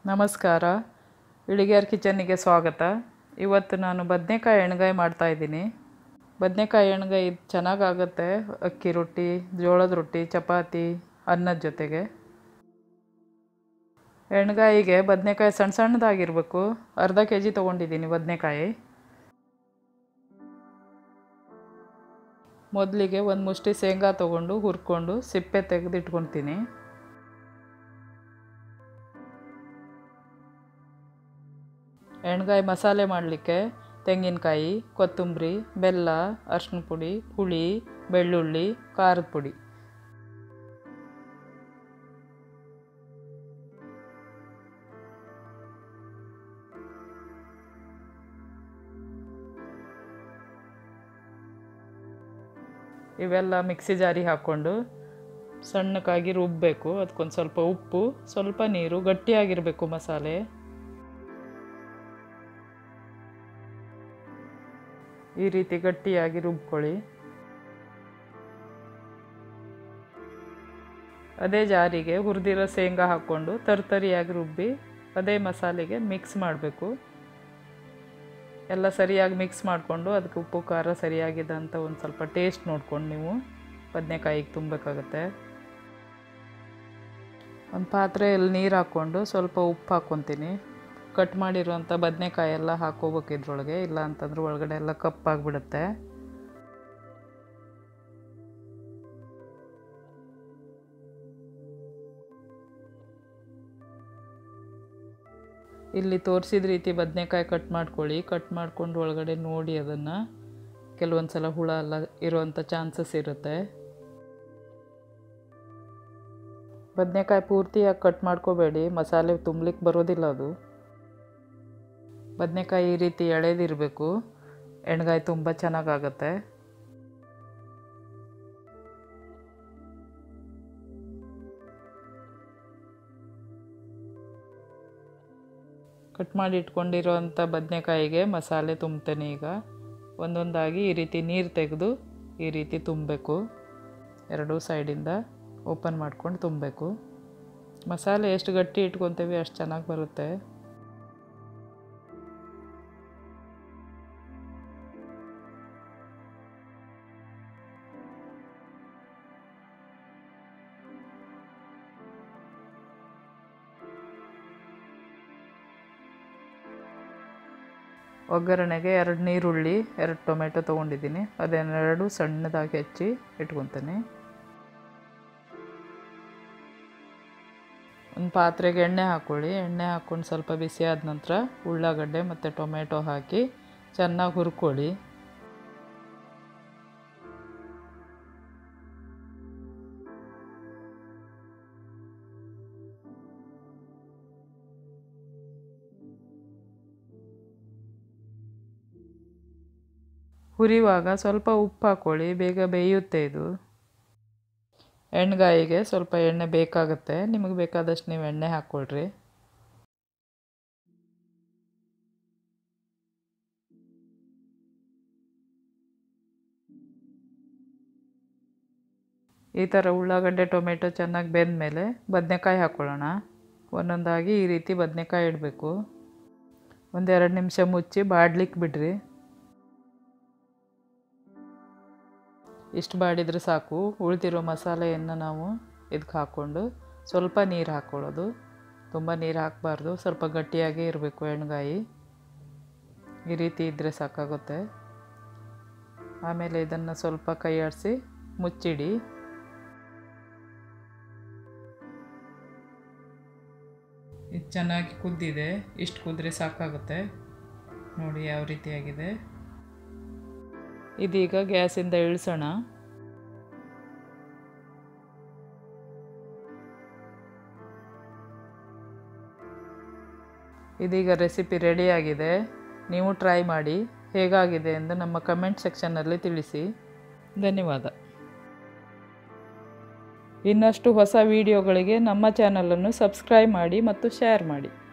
ನಮಸ್ಕಾರ ಇಳಿಗೇರ್ ಕಿಚನ್ನಿಗೆ ಸ್ವಾಗತ ಇವತ್ತು ನಾನು ಬದನೆಕಾಯಿ ಎಣ್ಗಾಯಿ ಮಾಡ್ತಾಯಿದ್ದೀನಿ ಬದನೆಕಾಯಿ ಎಣ್ಗಾಯಿ ಇದು ಚೆನ್ನಾಗಾಗುತ್ತೆ ಅಕ್ಕಿ ರೊಟ್ಟಿ ಜೋಳದ ರೊಟ್ಟಿ ಚಪಾತಿ ಅನ್ನದ ಜೊತೆಗೆ ಎಣ್ಗಾಯಿಗೆ ಬದನೆಕಾಯಿ ಸಣ್ಣ ಸಣ್ಣದಾಗಿರಬೇಕು ಅರ್ಧ ಕೆ ಜಿ ತೊಗೊಂಡಿದ್ದೀನಿ ಬದನೆಕಾಯಿ ಮೊದಲಿಗೆ ಒಂದು ಮುಷ್ಟಿ ಶೇಂಗಾ ತೊಗೊಂಡು ಹುರ್ಕೊಂಡು ಸಿಪ್ಪೆ ತೆಗೆದು ಇಟ್ಕೊತೀನಿ ಎಣ್ಗಾಯಿ ಮಸಾಲೆ ಮಾಡಲಿಕ್ಕೆ ತೆಂಗಿನಕಾಯಿ ಕೊತ್ತಂಬರಿ ಬೆಲ್ಲ ಅರ್ಶಿನ ಪುಡಿ ಹುಳಿ ಬೆಳ್ಳುಳ್ಳಿ ಖಾರದ ಪುಡಿ ಇವೆಲ್ಲ ಮಿಕ್ಸಿ ಜಾರಿಗೆ ಹಾಕ್ಕೊಂಡು ಸಣ್ಣಕ್ಕಾಗಿ ರುಬ್ಬಬೇಕು ಅದಕ್ಕೊಂದು ಸ್ವಲ್ಪ ಉಪ್ಪು ಸ್ವಲ್ಪ ನೀರು ಗಟ್ಟಿಯಾಗಿರಬೇಕು ಮಸಾಲೆ ಈ ರೀತಿ ಗಟ್ಟಿಯಾಗಿ ರುಬ್ಕೊಳ್ಳಿ ಅದೇ ಜಾರಿಗೆ ಹುರಿದಿರೋ ಶೇಂಗಾ ಹಾಕ್ಕೊಂಡು ತರ್ತರಿಯಾಗಿ ರುಬ್ಬಿ ಅದೇ ಮಸಾಲೆಗೆ ಮಿಕ್ಸ್ ಮಾಡಬೇಕು ಎಲ್ಲ ಸರಿಯಾಗಿ ಮಿಕ್ಸ್ ಮಾಡಿಕೊಂಡು ಅದಕ್ಕೆ ಉಪ್ಪು ಖಾರ ಸರಿಯಾಗಿದೆ ಅಂತ ಒಂದು ಸ್ವಲ್ಪ ಟೇಸ್ಟ್ ನೋಡ್ಕೊಂಡು ನೀವು ಬದನೆಕಾಯಿಗೆ ತುಂಬಬೇಕಾಗತ್ತೆ ಒಂದು ಪಾತ್ರೆಯಲ್ಲಿ ನೀರು ಹಾಕ್ಕೊಂಡು ಸ್ವಲ್ಪ ಉಪ್ಪು ಹಾಕ್ಕೊತೀನಿ ಕಟ್ ಮಾಡಿರುವಂಥ ಬದನೆಕಾಯಿ ಎಲ್ಲ ಹಾಕೋಬೇಕು ಇದ್ರೊಳಗೆ ಇಲ್ಲ ಅಂತಂದ್ರೆ ಒಳಗಡೆ ಎಲ್ಲ ಕಪ್ಪಾಗಿಬಿಡುತ್ತೆ ಇಲ್ಲಿ ತೋರಿಸಿದ ರೀತಿ ಬದನೆಕಾಯಿ ಕಟ್ ಮಾಡ್ಕೊಳ್ಳಿ ಕಟ್ ಮಾಡ್ಕೊಂಡು ಒಳಗಡೆ ನೋಡಿ ಅದನ್ನು ಕೆಲವೊಂದು ಸಲ ಹುಳ ಎಲ್ಲ ಇರುವಂಥ ಚಾನ್ಸಸ್ ಇರುತ್ತೆ ಬದನೆಕಾಯಿ ಪೂರ್ತಿಯಾಗಿ ಕಟ್ ಮಾಡ್ಕೋಬೇಡಿ ಮಸಾಲೆ ತುಂಬಲಿಕ್ಕೆ ಬರೋದಿಲ್ಲ ಅದು ಬದನೆಕಾಯಿ ಈ ರೀತಿ ಎಳೆದಿರಬೇಕು ಎಣ್ಗಾಯಿ ತುಂಬ ಚೆನ್ನಾಗಾಗತ್ತೆ ಕಟ್ ಮಾಡಿ ಇಟ್ಕೊಂಡಿರೋವಂಥ ಬದನೆಕಾಯಿಗೆ ಮಸಾಲೆ ತುಂಬ್ತೇನೆ ಈಗ ಒಂದೊಂದಾಗಿ ಈ ರೀತಿ ನೀರು ತೆಗೆದು ಈ ರೀತಿ ತುಂಬಬೇಕು ಎರಡೂ ಸೈಡಿಂದ ಓಪನ್ ಮಾಡ್ಕೊಂಡು ತುಂಬಬೇಕು ಮಸಾಲೆ ಎಷ್ಟು ಗಟ್ಟಿ ಇಟ್ಕೊತೀವಿ ಅಷ್ಟು ಚೆನ್ನಾಗಿ ಬರುತ್ತೆ ಒಗ್ಗರಣೆಗೆ ಎರಡು ನೀರುಳ್ಳಿ ಎರಡು ಟೊಮೆಟೊ ತೊಗೊಂಡಿದ್ದೀನಿ ಅದನ್ನೆರಡು ಸಣ್ಣದಾಗಿ ಹೆಚ್ಚಿ ಇಟ್ಕೊತೀನಿ ಒಂದು ಪಾತ್ರೆಗೆ ಎಣ್ಣೆ ಹಾಕ್ಕೊಳ್ಳಿ ಎಣ್ಣೆ ಹಾಕ್ಕೊಂಡು ಸ್ವಲ್ಪ ಬಿಸಿ ಆದ ನಂತರ ಉಳ್ಳಾಗಡ್ಡೆ ಮತ್ತು ಟೊಮೆಟೊ ಹಾಕಿ ಚೆನ್ನಾಗಿ ಹುರ್ಕೊಳ್ಳಿ ಹುರಿಯುವಾಗ ಸ್ವಲ್ಪ ಉಪ್ಪು ಹಾಕ್ಕೊಳ್ಳಿ ಬೇಗ ಬೇಯುತ್ತೆ ಇದು ಎಣ್ಗಾಯಿಗೆ ಸ್ವಲ್ಪ ಎಣ್ಣೆ ಬೇಕಾಗುತ್ತೆ ನಿಮಗೆ ಬೇಕಾದಷ್ಟು ನೀವು ಎಣ್ಣೆ ಹಾಕ್ಕೊಳ್ರಿ ಈ ಥರ ಉಳ್ಳಾಗಡ್ಡೆ ಟೊಮೆಟೊ ಚೆನ್ನಾಗಿ ಬೆಂದಮೇಲೆ ಬದನೆಕಾಯಿ ಹಾಕ್ಕೊಳ್ಳೋಣ ಒಂದೊಂದಾಗಿ ಈ ರೀತಿ ಬದನೆಕಾಯಿ ಇಡಬೇಕು ಒಂದೆರಡು ನಿಮಿಷ ಮುಚ್ಚಿ ಬಾಡ್ಲಿಕ್ಕೆ ಬಿಡ್ರಿ ಇಷ್ಟು ಬಾಡಿದರೆ ಸಾಕು ಉಳಿದಿರೋ ಮಸಾಲೆಯನ್ನು ನಾವು ಇದಕ್ಕೆ ಹಾಕ್ಕೊಂಡು ಸ್ವಲ್ಪ ನೀರು ಹಾಕ್ಕೊಳ್ಳೋದು ತುಂಬ ನೀರು ಹಾಕಬಾರ್ದು ಸ್ವಲ್ಪ ಗಟ್ಟಿಯಾಗೇ ಇರಬೇಕು ಎಣ್ಗಾಯಿ ಈ ರೀತಿ ಇದ್ದರೆ ಸಾಕಾಗುತ್ತೆ ಆಮೇಲೆ ಇದನ್ನು ಸ್ವಲ್ಪ ಕೈ ಆಡಿಸಿ ಮುಚ್ಚಿಡಿ ಇದು ಚೆನ್ನಾಗಿ ಕುದ್ದಿದೆ ಇಷ್ಟು ಕುದ್ರೆ ಸಾಕಾಗುತ್ತೆ ನೋಡಿ ಯಾವ ರೀತಿಯಾಗಿದೆ ಇದೀಗ ಗ್ಯಾಸಿಂದ ಇಳಿಸೋಣ ಇದೀಗ ರೆಸಿಪಿ ರೆಡಿಯಾಗಿದೆ ನೀವು ಟ್ರೈ ಮಾಡಿ ಹೇಗಾಗಿದೆ ಎಂದು ನಮ್ಮ ಕಮೆಂಟ್ ಸೆಕ್ಷನ್ನಲ್ಲಿ ತಿಳಿಸಿ ಧನ್ಯವಾದ ಇನ್ನಷ್ಟು ಹೊಸ ವಿಡಿಯೋಗಳಿಗೆ ನಮ್ಮ ಚಾನಲನ್ನು ಸಬ್ಸ್ಕ್ರೈಬ್ ಮಾಡಿ ಮತ್ತು ಶೇರ್ ಮಾಡಿ